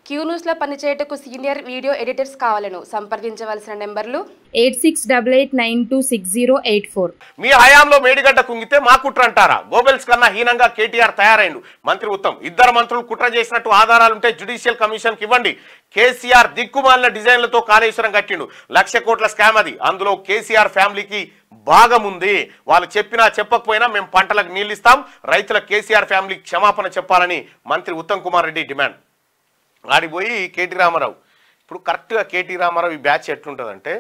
queue న్యూస్లో పనిచేయటకు senior video editors కావాలను సంప్రదించవలసిన నెంబర్లు eight six double eight nine two six zero eight four మీ హయాంలో మేడిగడ్డ కుంగితే మా కుట్ర అంటారా గోబెల్స్ కన్నా హీనంగా కేటీఆర్ తయారైండు మంత్రి ఉత్తమ్ ఇద్దరు మంత్రులు కుట్ర చేసినట్టు ఆధారాలుంటే జ్యుడిషియల్ కమిషన్ కి ఇవ్వండి కేసీఆర్ దిక్కుమాలిన డిజైన్లతో కాళేశ్వరం కట్టిండు లక్ష కోట్ల స్కామ్ అది అందులో కేసీఆర్ ఫ్యామిలీకి భాగం ఉంది వాళ్ళు చెప్పినా చెప్పకపోయినా మేము పంటలకు నీళ్ళు ఇస్తాం రైతుల కేసీఆర్ ఫ్యామిలీకి క్షమాపణ చెప్పాలని మంత్రి ఉత్తమ్ కుమార్ రెడ్డి డిమాండ్ ఆడిపోయి కేటీ రామారావు ఇప్పుడు కరెక్ట్గా కేటీ రామారావు ఈ బ్యాచ్ ఎట్లుంటుందంటే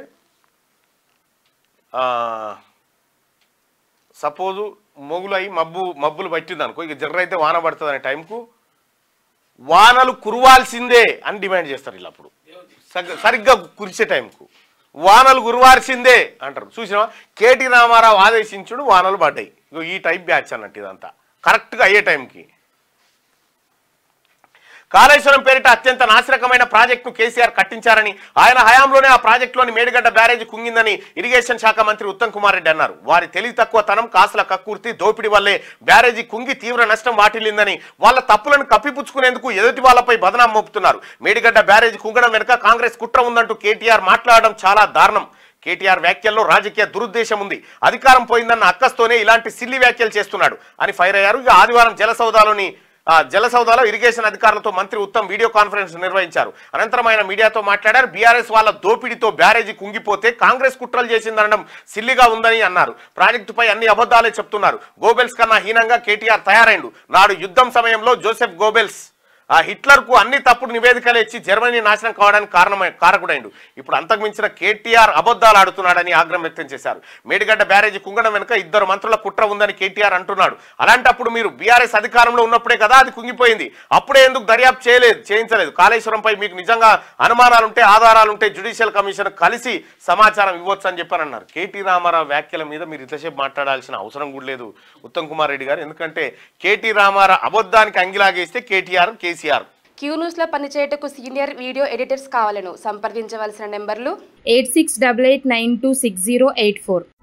సపోజు మొగులు అయి మబ్బు మబ్బులు పట్టింది అనుకో ఇక జర్ర అయితే వాన పడుతుంది అనే టైంకు వానలు కురవాల్సిందే అని డిమాండ్ చేస్తారు వీళ్ళు అప్పుడు సగ- సరిగ్గా కురిసే టైంకు వానలు కురవాల్సిందే అంటారు చూసినావా కేటీ రామారావు ఆదేశించుడు వానలు పడ్డాయి ఇగో ఈ టైప్ బ్యాచ్ అన్నట్టు ఇదంతా కరెక్ట్గా అయ్యే టైంకి కాళేశ్వరం పేరిట అత్యంత నాసిరకమైన ప్రాజెక్టును కేసీఆర్ కట్టించారని ఆయన హయాంలోనే ఆ ప్రాజెక్టులోని మేడిగడ్డ బ్యారేజీ కుంగిందని ఇరిగేషన్ శాఖ మంత్రి ఉత్తమ్ కుమార్ రెడ్డి అన్నారు వారి తెలివి తక్కువ తనం కాసుల కక్కుర్తి దోపిడీ వల్లే బ్యారేజీ కుంగి తీవ్ర నష్టం వాటిల్లిందని వాళ్ళ తప్పులను కప్పిపుచ్చుకునేందుకు ఎదుటి వాళ్ళపై బదనాం మోపుతున్నారు మేడిగడ్డ బ్యారేజీ కుంగడం వెనుక కాంగ్రెస్ కుట్ర ఉందంటూ కేటీఆర్ మాట్లాడడం చాలా దారుణం కేటీఆర్ వ్యాఖ్యల్లో రాజకీయ దురుద్దేశం ఉంది అధికారం పోయిందన్న అక్కస్తోనే ఇలాంటి సిల్లి వ్యాఖ్యలు చేస్తున్నాడు అని ఫైర్ అయ్యారు ఇక ఆదివారం జలసౌదాలోని ఆ, జలసౌదాలో ఇరిగేషన్ అధికారులతో మంత్రి ఉత్తమ్ వీడియో కాన్ఫరెన్స్ నిర్వహించారు అనంతరం ఆయన మీడియాతో మాట్లాడారు బీఆర్ఎస్ వాళ్ళ దోపిడీతో బ్యారేజీ కుంగిపోతే కాంగ్రెస్ కుట్రలు చేసిందనడం సిల్లిగా ఉందని అన్నారు ప్రాజెక్టుపై అన్ని అబద్ధాలే చెప్తున్నారు గోబెల్స్ కన్నా హీనంగా కేటీఆర్ తయారైండు నాడు యుద్ధం సమయంలో జోసెఫ్ గోబెల్స్ ఆ హిట్లర్కు అన్ని తప్పుడు నివేదికలు ఇచ్చి జర్మనీ నాశనం కావడానికి కారణమై కారకుడైండు ఇప్పుడు అంతకు మించిన కేటీఆర్ అబద్ధాలు ఆడుతున్నాడని ఆగ్రహం వ్యక్తం చేశారు మేడిగడ్డ బ్యారేజీ కుంగడం వెనుక ఇద్దరు మంత్రుల కుట్ర ఉందని కేటీఆర్ అంటున్నాడు అలాంటప్పుడు మీరు బీఆర్ఎస్ అధికారంలో ఉన్నప్పుడే కదా అది కుంగిపోయింది అప్పుడే ఎందుకు దర్యాప్తు చేయలేదు చేయించలేదు కాళేశ్వరంపై మీకు నిజంగా అనుమానాలుంటే ఆధారాలుంటే జ్యుడిషియల్ కమిషన్ కలిసి సమాచారం ఇవ్వచ్చు అని చెప్పని అన్నారు కేటీ రామారావు వ్యాఖ్యల మీద మీరు ఇంతసేపు మాట్లాడాల్సిన అవసరం కూడా లేదు ఉత్తమ్ కుమార్ రెడ్డి గారు ఎందుకంటే కేటీ రామారావు అబద్ధానికి అంగిలాగేస్తే కేటీఆర్ కేసీఆర్ క్యూ న్యూస్లో పనిచేయటకు సీనియర్ వీడియో ఎడిటర్స్ కావాలను సంప్రదించవలసిన నెంబర్లు eight six double eight nine two six zero eight four